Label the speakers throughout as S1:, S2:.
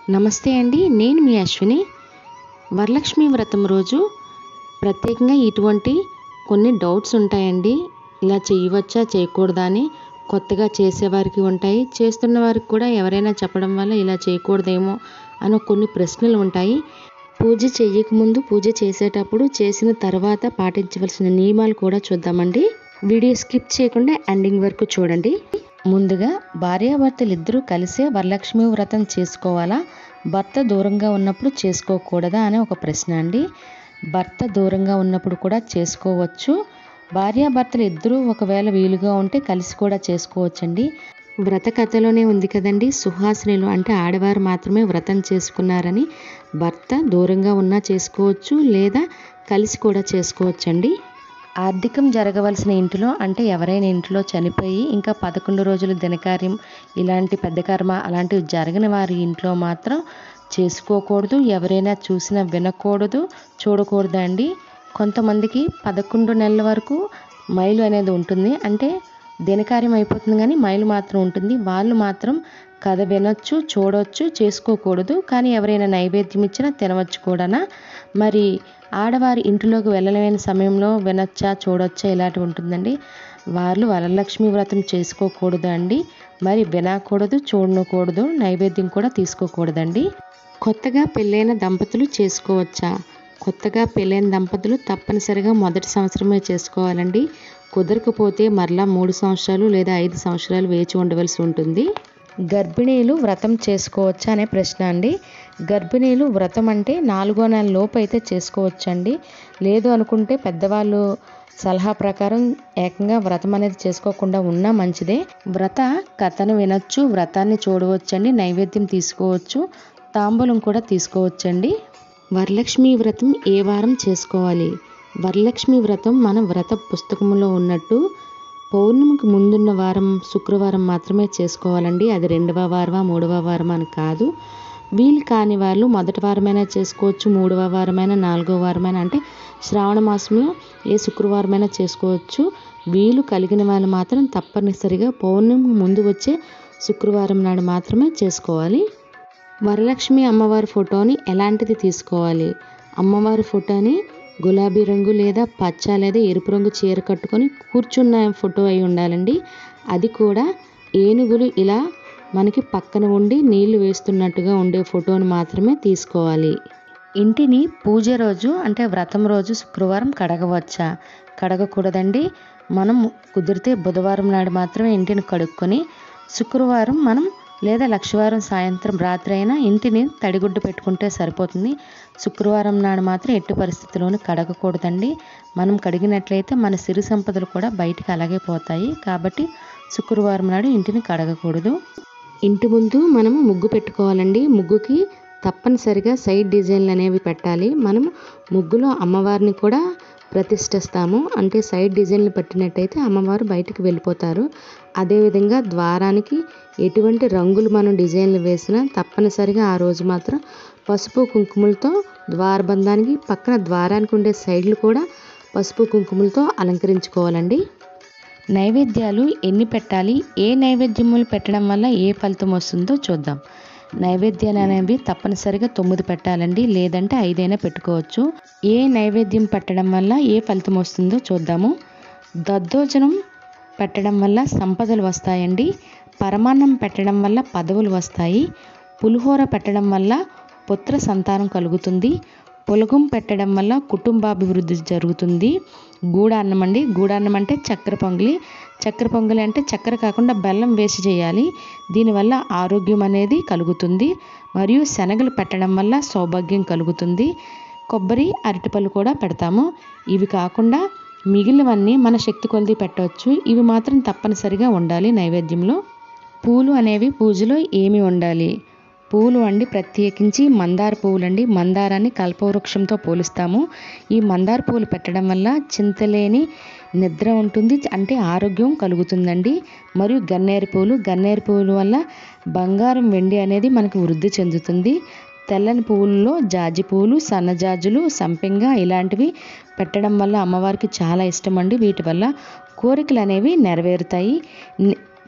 S1: నమస్తే అండి నేను మీ అశ్విని వరలక్ష్మి వ్రతం రోజు ప్రత్యేకంగా ఇటువంటి కొన్ని డౌట్స్ ఉంటాయండి ఇలా చేయవచ్చా చేయకూడదా అని కొత్తగా చేసేవారికి ఉంటాయి చేస్తున్న వారికి కూడా ఎవరైనా చెప్పడం వల్ల ఇలా చేయకూడదేమో అని కొన్ని ప్రశ్నలు ఉంటాయి పూజ చెయ్యకముందు పూజ చేసేటప్పుడు చేసిన తర్వాత పాటించవలసిన నియమాలు కూడా చూద్దామండి వీడియో స్కిప్ చేయకుండా ఎండింగ్ వరకు చూడండి ముందుగా భార్యాభర్తలు ఇద్దరూ కలిసే వరలక్ష్మి వ్రతం చేసుకోవాలా భర్త దూరంగా ఉన్నప్పుడు చేసుకోకూడదా అనే ఒక ప్రశ్న అండి భర్త దూరంగా ఉన్నప్పుడు కూడా చేసుకోవచ్చు భార్యాభర్తలు ఇద్దరూ ఒకవేళ వీలుగా ఉంటే కలిసి కూడా చేసుకోవచ్చండి వ్రత కథలోనే ఉంది కదండి సుహాసినులు అంటే ఆడవారు మాత్రమే వ్రతం చేసుకున్నారని భర్త దూరంగా ఉన్నా చేసుకోవచ్చు లేదా కలిసి కూడా చేసుకోవచ్చండి ఆర్థికం జరగవలసిన ఇంటిలో అంటే ఎవరైనా ఇంట్లో చనిపోయి ఇంకా పదకొండు రోజులు దినకార్యం ఇలాంటి పెద్ద కర్మ అలాంటివి జరగని వారి ఇంట్లో మాత్రం చేసుకోకూడదు ఎవరైనా చూసినా వినకూడదు చూడకూడదు అండి కొంతమందికి పదకొండు నెలల వరకు మైలు అనేది ఉంటుంది అంటే దినకార్యం అయిపోతుంది కానీ మైలు మాత్రం ఉంటుంది వాళ్ళు మాత్రం కథ వినొచ్చు చూడొచ్చు చేసుకోకూడదు కానీ ఎవరైనా నైవేద్యం ఇచ్చినా తినవచ్చు కూడా మరి ఆడవారి ఇంటిలోకి వెళ్ళలేని సమయంలో వినొచ్చా చూడొచ్చా ఇలాంటివి ఉంటుందండి వాళ్ళు వరలక్ష్మి వ్రతం చేసుకోకూడదు అండి మరి వినకూడదు చూడకూడదు నైవేద్యం కూడా తీసుకోకూడదండి కొత్తగా పెళ్ళైన దంపతులు చేసుకోవచ్చా కొత్తగా పెళ్ళైన దంపతులు తప్పనిసరిగా మొదటి సంవత్సరమే చేసుకోవాలండి కుదరకపోతే మరలా మూడు సంవత్సరాలు లేదా ఐదు సంవత్సరాలు వేచి ఉండవలసి ఉంటుంది గర్భిణీలు వ్రతం చేసుకోవచ్చా అనే ప్రశ్న అండి గర్భిణీలు వ్రతం అంటే నాలుగో నెల లోపు అయితే చేసుకోవచ్చండి లేదు అనుకుంటే పెద్దవాళ్ళు సలహా ప్రకారం ఏకంగా వ్రతం అనేది చేసుకోకుండా ఉన్నా మంచిదే వ్రత కథను వినొచ్చు వ్రతాన్ని చూడవచ్చండి నైవేద్యం తీసుకోవచ్చు తాంబూలం కూడా తీసుకోవచ్చండి వరలక్ష్మి వ్రతం ఏ వారం చేసుకోవాలి వరలక్ష్మి వ్రతం మన వ్రత పుస్తకంలో ఉన్నట్టు పౌర్ణమికి ముందున్న వారం శుక్రవారం మాత్రమే చేసుకోవాలండి అది రెండవ వారమా మూడవ వారం అని కాదు వీలు కాని వాళ్ళు మొదటి వారమైనా చేసుకోవచ్చు మూడవ వారమైనా నాలుగవ వారమైనా అంటే శ్రావణ మాసంలో ఏ శుక్రవారమైనా చేసుకోవచ్చు వీలు కలిగిన వాళ్ళు మాత్రం తప్పనిసరిగా పౌర్ణమికి ముందు వచ్చే శుక్రవారం నాడు మాత్రమే చేసుకోవాలి వరలక్ష్మి అమ్మవారి ఫోటోని ఎలాంటిది తీసుకోవాలి అమ్మవారి ఫోటోని గులాబీ రంగు లేదా పచ్చ లేదా ఎరుపు రంగు చీర కట్టుకొని కూర్చున్న ఫోటో అయి ఉండాలండి అది కూడా ఏనుగులు ఇలా మనకి పక్కన ఉండి నీళ్లు వేస్తున్నట్టుగా ఉండే ఫోటోని మాత్రమే తీసుకోవాలి ఇంటిని పూజ రోజు అంటే వ్రతం రోజు శుక్రవారం కడగవచ్చా కడగకూడదండి మనం కుదిరితే బుధవారం నాడు మాత్రమే ఇంటిని కడుక్కొని శుక్రవారం మనం లేదా లక్షవారం సాయంత్రం రాత్రి అయినా ఇంటిని తడిగుడ్డు పెట్టుకుంటే సరిపోతుంది శుక్రవారం నాడు మాత్రం ఎట్టి పరిస్థితుల్లోనూ కడగకూడదండి మనం కడిగినట్లయితే మన సిరి సంపదలు కూడా బయటికి అలాగే పోతాయి కాబట్టి శుక్రవారం నాడు ఇంటిని కడగకూడదు ఇంటి ముందు మనము ముగ్గు పెట్టుకోవాలండి ముగ్గుకి తప్పనిసరిగా సైడ్ డిజైన్లు అనేవి పెట్టాలి మనం ముగ్గులో అమ్మవారిని కూడా ప్రతిష్ఠిస్తాము అంటే సైడ్ డిజైన్లు పెట్టినట్టయితే అమ్మవారు బయటికి వెళ్ళిపోతారు అదేవిధంగా ద్వారానికి ఎటువంటి రంగులు మనం డిజైన్లు వేసినా తప్పనిసరిగా ఆ రోజు మాత్రం పసుపు కుంకుమలతో ద్వారబంధానికి పక్కన ద్వారానికి ఉండే సైడ్లు కూడా పసుపు కుంకుమలతో అలంకరించుకోవాలండి నైవేద్యాలు ఎన్ని పెట్టాలి ఏ నైవేద్యములు పెట్టడం వల్ల ఏ ఫలితం వస్తుందో చూద్దాం నైవేద్యాలు అనేవి తప్పనిసరిగా తొమ్మిది పెట్టాలండి లేదంటే ఐదైనా పెట్టుకోవచ్చు ఏ నైవేద్యం పెట్టడం వల్ల ఏ ఫలితం వస్తుందో చూద్దాము దద్దోజనం పెట్టడం వల్ల సంపదలు వస్తాయండి పరమాన్నం పెట్టడం వల్ల పదవులు వస్తాయి పులిహోర పెట్టడం వల్ల పుత్ర సంతానం కలుగుతుంది పులగం పెట్టడం వల్ల కుటుంబాభివృద్ధి జరుగుతుంది గూడాన్నం అండి గూడాన్నం అంటే చక్కెర పొంగలి చక్కెర పొంగలి అంటే చక్కెర కాకుండా బెల్లం వేసి చేయాలి దీనివల్ల ఆరోగ్యం అనేది కలుగుతుంది మరియు శనగలు పెట్టడం వల్ల సౌభాగ్యం కలుగుతుంది కొబ్బరి అరటిపళ్ళు కూడా పెడతాము ఇవి కాకుండా మిగిలినవన్నీ మన శక్తి కొలిది పెట్టవచ్చు ఇవి మాత్రం తప్పనిసరిగా ఉండాలి నైవేద్యంలో పూలు అనేవి పూజలో ఏమి ఉండాలి పూలు అండి ప్రత్యేకించి మందార పువ్వులండి మందారాన్ని కల్పవృక్షంతో పోలుస్తాము ఈ మందార పువ్వులు పెట్టడం వల్ల చింతలేని నిద్ర ఉంటుంది అంటే ఆరోగ్యం కలుగుతుందండి మరియు గన్నేరు పువ్వులు గన్నేరు పువ్వుల వల్ల బంగారం వెండి అనేది మనకు వృద్ధి చెందుతుంది తెల్లని పువ్వుల్లో జాజి పువ్వులు సన్నజాజులు సంపెంగ ఇలాంటివి పెట్టడం వల్ల అమ్మవారికి చాలా ఇష్టం అండి వీటి వల్ల కోరికలు అనేవి నెరవేరుతాయి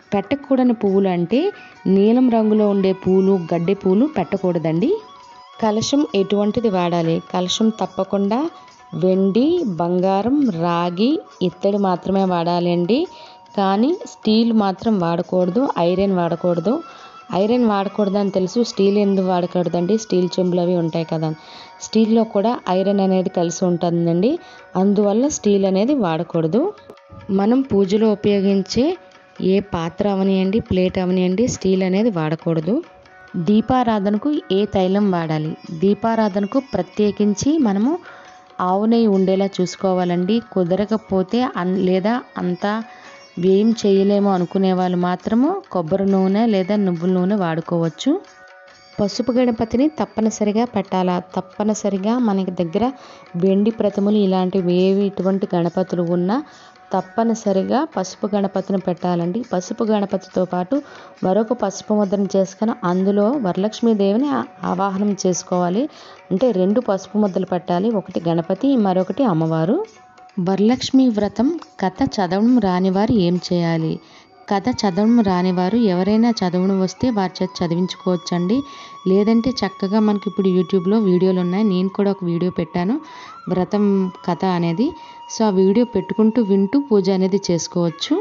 S1: పెట్టకూడని పువ్వులు అంటే నీలం రంగులో ఉండే పూలు గడ్డి పూలు పెట్టకూడదండి కలశం ఎటువంటిది వాడాలి కలశం తప్పకుండా వెండి బంగారం రాగి ఇత్తడి మాత్రమే వాడాలి అండి కానీ స్టీల్ మాత్రం వాడకూడదు ఐరన్ వాడకూడదు ఐరన్ వాడకూడదని తెలుసు స్టీల్ ఎందుకు వాడకూడదండి స్టీల్ చెంబులు అవి ఉంటాయి కదా స్టీల్లో కూడా ఐరన్ అనేది కలిసి ఉంటుందండి అందువల్ల స్టీల్ అనేది వాడకూడదు మనం పూజలో ఉపయోగించే ఏ పాత్ర అవనియండి ప్లేట్ అవనియండి స్టీల్ అనేది వాడకూడదు దీపారాధనకు ఏ తైలం వాడాలి దీపారాధనకు ప్రత్యేకించి మనము ఆవు నెయ్యి ఉండేలా చూసుకోవాలండి కుదరకపోతే అన్ లేదా అంతా వ్యయం చేయలేము అనుకునే వాళ్ళు మాత్రము కొబ్బరి నూనె లేదా నువ్వుల నూనె వాడుకోవచ్చు పసుపు గణపతిని తప్పనిసరిగా పెట్టాలా తప్పనిసరిగా మనకి దగ్గర వెండి ప్రతిమలు ఇలాంటివి ఏవి ఇటువంటి గణపతులు ఉన్నా తప్పనిసరిగా పసుపు గణపతిని పెట్టాలండి పసుపు గణపతితో పాటు మరొక పసుపు ముద్రను చేసుకొని అందులో వరలక్ష్మీదేవిని ఆవాహనం చేసుకోవాలి అంటే రెండు పసుపు ముద్దలు పెట్టాలి ఒకటి గణపతి మరొకటి అమ్మవారు వరలక్ష్మి వ్రతం కథ చదవడం రానివారు ఏం చేయాలి కథ చదవడం రానివారు ఎవరైనా చదవడం వస్తే వారి చేత చదివించుకోవచ్చండి లేదంటే చక్కగా మనకి ఇప్పుడు యూట్యూబ్లో వీడియోలు ఉన్నాయి నేను కూడా ఒక వీడియో పెట్టాను వ్రతం కథ అనేది సో ఆ వీడియో పెట్టుకుంటూ వింటూ పూజ అనేది చేసుకోవచ్చు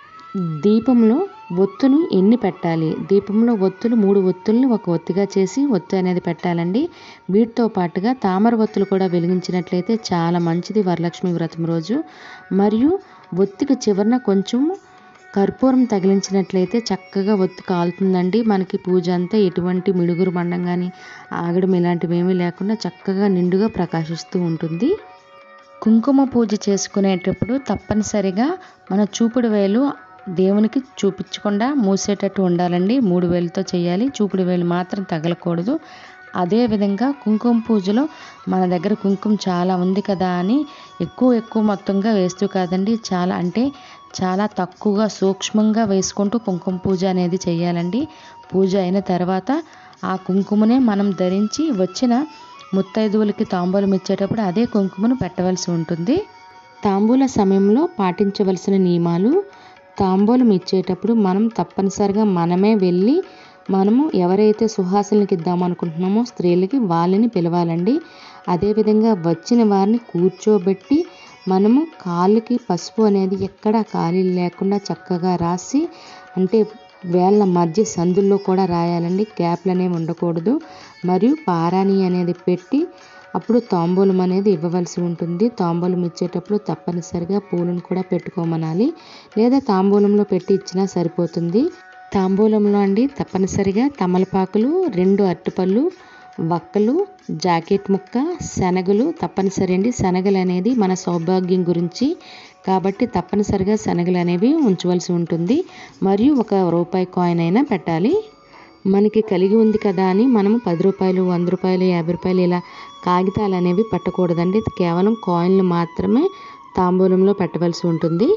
S1: దీపంలో ఒత్తును ఎన్ని పెట్టాలి దీపంలో ఒత్తులు మూడు ఒత్తుల్ని ఒక ఒత్తిగా చేసి ఒత్తు అనేది పెట్టాలండి వీటితో పాటుగా తామర ఒత్తులు కూడా వెలిగించినట్లయితే చాలా మంచిది వరలక్ష్మి వ్రతం రోజు మరియు ఒత్తికి చివరన కొంచెం కర్పూరం తగిలించినట్లయితే చక్కగా ఒత్తి కాలుతుందండి మనకి పూజ అంతా ఎటువంటి మిడుగురు మండం కానీ ఆగడం ఇలాంటివి ఏమీ లేకుండా చక్కగా నిండుగా ప్రకాశిస్తూ ఉంటుంది కుంకుమ పూజ చేసుకునేటప్పుడు తప్పనిసరిగా మన చూపుడు వేలు దేవునికి చూపించకుండా మూసేటట్టు ఉండాలండి మూడు వేలతో చేయాలి చూపుడు వేలు మాత్రం తగలకూడదు అదేవిధంగా కుంకుమ పూజలో మన దగ్గర కుంకుమ చాలా ఉంది కదా అని ఎక్కువ ఎక్కువ మొత్తంగా వేస్తూ కాదండి చాలా అంటే చాలా తక్కువగా సూక్ష్మంగా వేసుకుంటూ కుంకుమ పూజ అనేది చేయాలండి పూజ అయిన తర్వాత ఆ కుంకుమనే మనం ధరించి వచ్చిన ముత్తైదువులకి తాంబూలం ఇచ్చేటప్పుడు అదే కుంకుమను పెట్టవలసి ఉంటుంది తాంబూల సమయంలో పాటించవలసిన నియమాలు తాంబూలం ఇచ్చేటప్పుడు మనం తప్పనిసరిగా మనమే వెళ్ళి మనము ఎవరైతే సుహాసులకి ఇద్దాం అనుకుంటున్నామో స్త్రీలకి వాళ్ళని పిలవాలండి అదేవిధంగా వచ్చిన వారిని కూర్చోబెట్టి మనము కాళ్ళకి పసుపు అనేది ఎక్కడ ఖాళీ లేకుండా చక్కగా రాసి అంటే వేళ్ళ మధ్య సందుల్లో కూడా రాయాలండి గ్యాప్లు అనేవి ఉండకూడదు మరియు పారాణి అనేది పెట్టి అప్పుడు తాంబూలం అనేది ఇవ్వవలసి ఉంటుంది తాంబూలం ఇచ్చేటప్పుడు తప్పనిసరిగా పూలను కూడా పెట్టుకోమనాలి లేదా తాంబూలంలో పెట్టి ఇచ్చినా సరిపోతుంది తాంబూలంలో అండి తప్పనిసరిగా తమలపాకులు రెండు అరటిపళ్ళు వక్కలు జాకెట్ ముక్క శనగలు తప్పనిసరి అండి శనగలు అనేది మన సౌభాగ్యం గురించి కాబట్టి తప్పనిసరిగా శనగలు అనేవి ఉంచవలసి ఉంటుంది మరియు ఒక రూపాయి కాయిన్ అయినా పెట్టాలి మనకి కలిగి ఉంది కదా అని మనము పది రూపాయలు వంద రూపాయలు యాభై రూపాయలు ఇలా కాగితాలు అనేవి పెట్టకూడదండి కేవలం కాయిన్లు మాత్రమే తాంబూలంలో పెట్టవలసి ఉంటుంది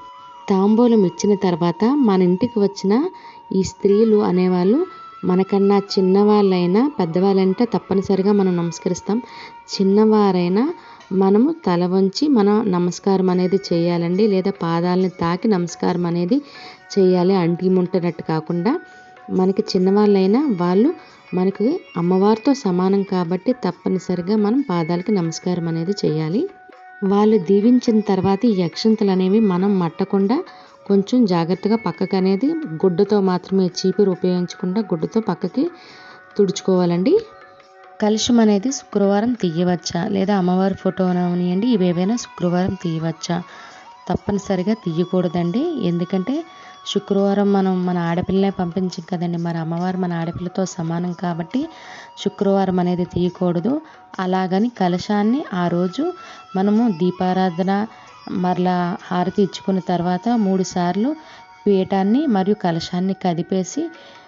S1: తాంబూలం ఇచ్చిన తర్వాత మన ఇంటికి వచ్చిన ఈ స్త్రీలు అనేవాళ్ళు మనకన్నా చిన్నవాళ్ళైనా పెద్దవాళ్ళంటే తప్పనిసరిగా మనం నమస్కరిస్తాం చిన్నవారైనా మనము తల వంచి మన నమస్కారం అనేది చేయాలండి లేదా పాదాలని తాకి నమస్కారం అనేది చేయాలి అంటి ముంటనట్టు కాకుండా మనకి చిన్నవాళ్ళైనా వాళ్ళు మనకి అమ్మవారితో సమానం కాబట్టి తప్పనిసరిగా మనం పాదాలకి నమస్కారం అనేది చేయాలి వాళ్ళు దీవించిన తర్వాత ఈ అక్షంతలు అనేవి మనం మట్టకుండా కొంచెం జాగ్రత్తగా పక్కకు అనేది గుడ్డతో మాత్రమే చీపురు ఉపయోగించకుండా గుడ్డతో పక్కకి తుడుచుకోవాలండి కలుషం అనేది శుక్రవారం తీయవచ్చా లేదా అమ్మవారి ఫోటో అవనియండి ఇవేవైనా శుక్రవారం తీయవచ్చా తప్పనిసరిగా తీయకూడదండి ఎందుకంటే శుక్రవారం మనం మన ఆడపిల్లనే పంపించాం కదండి మరి అమ్మవారు మన ఆడపిల్లతో సమానం కాబట్టి శుక్రవారం అనేది తీయకూడదు అలాగని కలశాన్ని ఆ రోజు మనము దీపారాధన మరలా హారతి ఇచ్చుకున్న తర్వాత మూడు సార్లు పీఠాన్ని మరియు కలశాన్ని కదిపేసి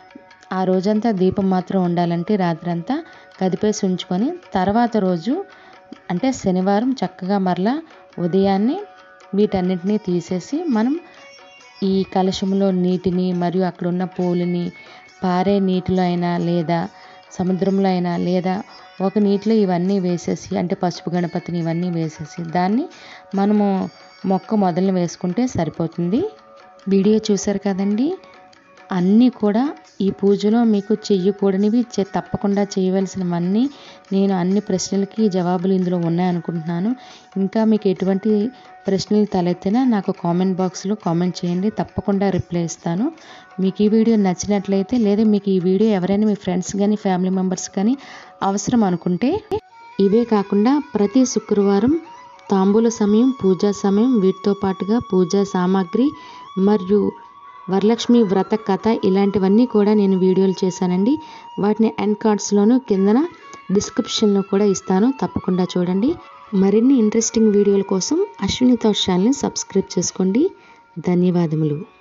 S1: ఆ రోజంతా దీపం మాత్రం ఉండాలంటే రాత్రంతా కదిపేసి ఉంచుకొని తర్వాత రోజు అంటే శనివారం చక్కగా మరలా ఉదయాన్నే వీటన్నిటినీ తీసేసి మనం ఈ కలశంలో నీటిని మరియు అక్కడ ఉన్న పూలని పారే నీటిలో అయినా లేదా సముద్రంలో అయినా లేదా ఒక నీటిలో ఇవన్నీ వేసేసి అంటే పసుపు గణపతిని ఇవన్నీ వేసేసి దాన్ని మనము మొక్క మొదలు వేసుకుంటే సరిపోతుంది వీడియో చూసారు కదండి అన్నీ కూడా ఈ పూజలో మీకు చెయ్యకూడనివి చే తప్పకుండా చేయవలసినవన్నీ నేను అన్ని ప్రశ్నలకి జవాబులు ఇందులో ఉన్నాయనుకుంటున్నాను ఇంకా మీకు ఎటువంటి ప్రశ్నలు తలెత్తినా నాకు కామెంట్ బాక్స్లో కామెంట్ చేయండి తప్పకుండా రిప్లై ఇస్తాను మీకు ఈ వీడియో నచ్చినట్లయితే లేదా మీకు ఈ వీడియో ఎవరైనా మీ ఫ్రెండ్స్ కానీ ఫ్యామిలీ మెంబర్స్ కానీ అవసరం అనుకుంటే ఇవే కాకుండా ప్రతి శుక్రవారం తాంబూల సమయం పూజా సమయం వీటితో పాటుగా పూజా సామాగ్రి మరియు వరలక్ష్మి వ్రత కథ ఇలాంటివన్నీ కూడా నేను వీడియోలు చేశానండి వాటిని ఎండ్ కార్డ్స్లోను కిందన డిస్క్రిప్షన్లో కూడా ఇస్తాను తప్పకుండా చూడండి మరిన్ని ఇంట్రెస్టింగ్ వీడియోల కోసం అశ్విని థాట్ ఛానల్ని సబ్స్క్రైబ్ చేసుకోండి ధన్యవాదములు